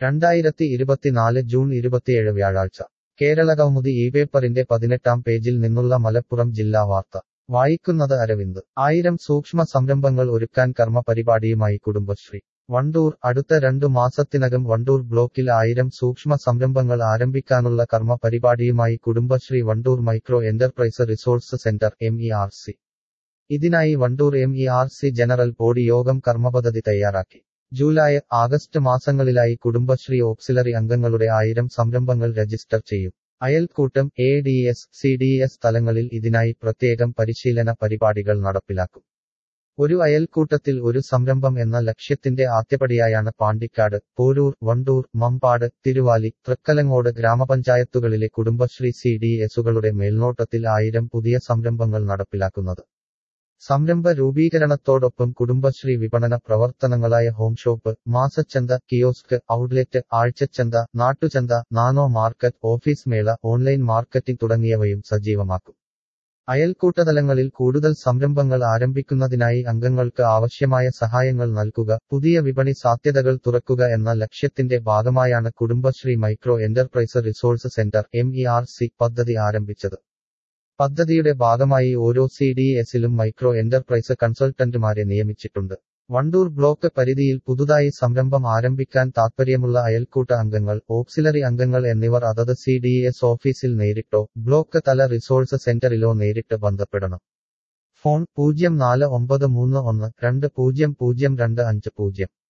രണ്ടായിരത്തി ഇരുപത്തിനാല് ജൂൺ ഇരുപത്തിയേഴ് വ്യാഴാഴ്ച കേരളകൗമുദി ഈ പേപ്പറിന്റെ പതിനെട്ടാം പേജിൽ നിന്നുള്ള മലപ്പുറം ജില്ലാ വാർത്ത വായിക്കുന്നത് അരവിന്ദ് ആയിരം സൂക്ഷ്മ സംരംഭങ്ങൾ ഒരുക്കാൻ കർമ്മ പരിപാടിയുമായി കുടുംബശ്രീ വണ്ടൂർ അടുത്ത രണ്ടു മാസത്തിനകം വണ്ടൂർ ബ്ലോക്കിൽ ആയിരം സൂക്ഷ്മ സംരംഭങ്ങൾ ആരംഭിക്കാനുള്ള കർമ്മ പരിപാടിയുമായി Kudumbashree Vandoor micro enterprise resource centre M E R C ഇതിനായി Vandoor M E R C general body യോഗം കർമ്മപദ്ധതി തയ്യാറാക്കി ജൂലൈ ആഗസ്റ്റ് മാസങ്ങളിലായി കുടുംബശ്രീ ഓക്സിലറി അംഗങ്ങളുടെ ആയിരം സംരംഭങ്ങൾ രജിസ്റ്റർ ചെയ്യും അയൽക്കൂട്ടം A D S C D S തലങ്ങളിൽ ഇതിനായി പ്രത്യേകം പരിശീലന പരിപാടികൾ നടപ്പിലാക്കും ഒരു അയൽക്കൂട്ടത്തിൽ ഒരു സംരംഭം എന്ന ലക്ഷ്യത്തിന്റെ ആദ്യപടിയായാണ് പാണ്ടിക്കാട് പോരൂർ വണ്ടൂർ മമ്പാട് തിരുവാലി തൃക്കലങ്ങോട് ഗ്രാമപഞ്ചായത്തുകളിലെ കുടുംബശ്രീ സി ഡി എസുകളുടെ മേൽനോട്ടത്തിൽ ആയിരം പുതിയ സംരംഭങ്ങൾ നടപ്പിലാക്കുന്നത് സംരംഭ രൂപീകരണത്തോടൊപ്പം കുടുംബശ്രീ വിപണന പ്രവർത്തനങ്ങളായ ഹോം ഷോപ്പ് മാസച്ചന്ത കിയോസ്ക് ഔട്ട്ലെറ്റ് ആഴ്ചച്ചന്ത നാട്ടുചന്ത നാനോ മാർക്കറ്റ് ഓഫീസ് മേള ഓൺലൈൻ മാർക്കറ്റിംഗ് തുടങ്ങിയവയും സജീവമാക്കും അയൽക്കൂട്ടതലങ്ങളിൽ കൂടുതൽ സംരംഭങ്ങൾ ആരംഭിക്കുന്നതിനായി അംഗങ്ങൾക്ക് ആവശ്യമായ സഹായങ്ങൾ നൽകുക പുതിയ വിപണി സാധ്യതകൾ തുറക്കുക എന്ന ലക്ഷ്യത്തിന്റെ ഭാഗമായാണ് Kudumbashree micro enterprise resource centre M പദ്ധതി ആരംഭിച്ചത് പദ്ധതിയുടെ ഭാഗമായി ഓരോ സി ഡി എസിലും മൈക്രോ എന്റർപ്രൈസ് കൺസൾട്ടന്റുമാരെ നിയമിച്ചിട്ടുണ്ട് വണ്ടൂർ ബ്ലോക്ക് പരിധിയിൽ പുതുതായി സംരംഭം ആരംഭിക്കാൻ താൽപ്പര്യമുള്ള അയൽക്കൂട്ട അംഗങ്ങൾ ഓക്സിലറി അംഗങ്ങൾ എന്നിവർ അതത് സി ഡി എസ് ഓഫീസിൽ നേരിട്ടോ ബ്ലോക്ക് തല റിസോഴ്സ് സെന്ററിലോ നേരിട്ട് ബന്ധപ്പെടണം ഫോൺ പൂജ്യം നാല് ഒമ്പത് മൂന്ന് ഒന്ന് രണ്ട് പൂജ്യം പൂജ്യം രണ്ട് അഞ്ച് പൂജ്യം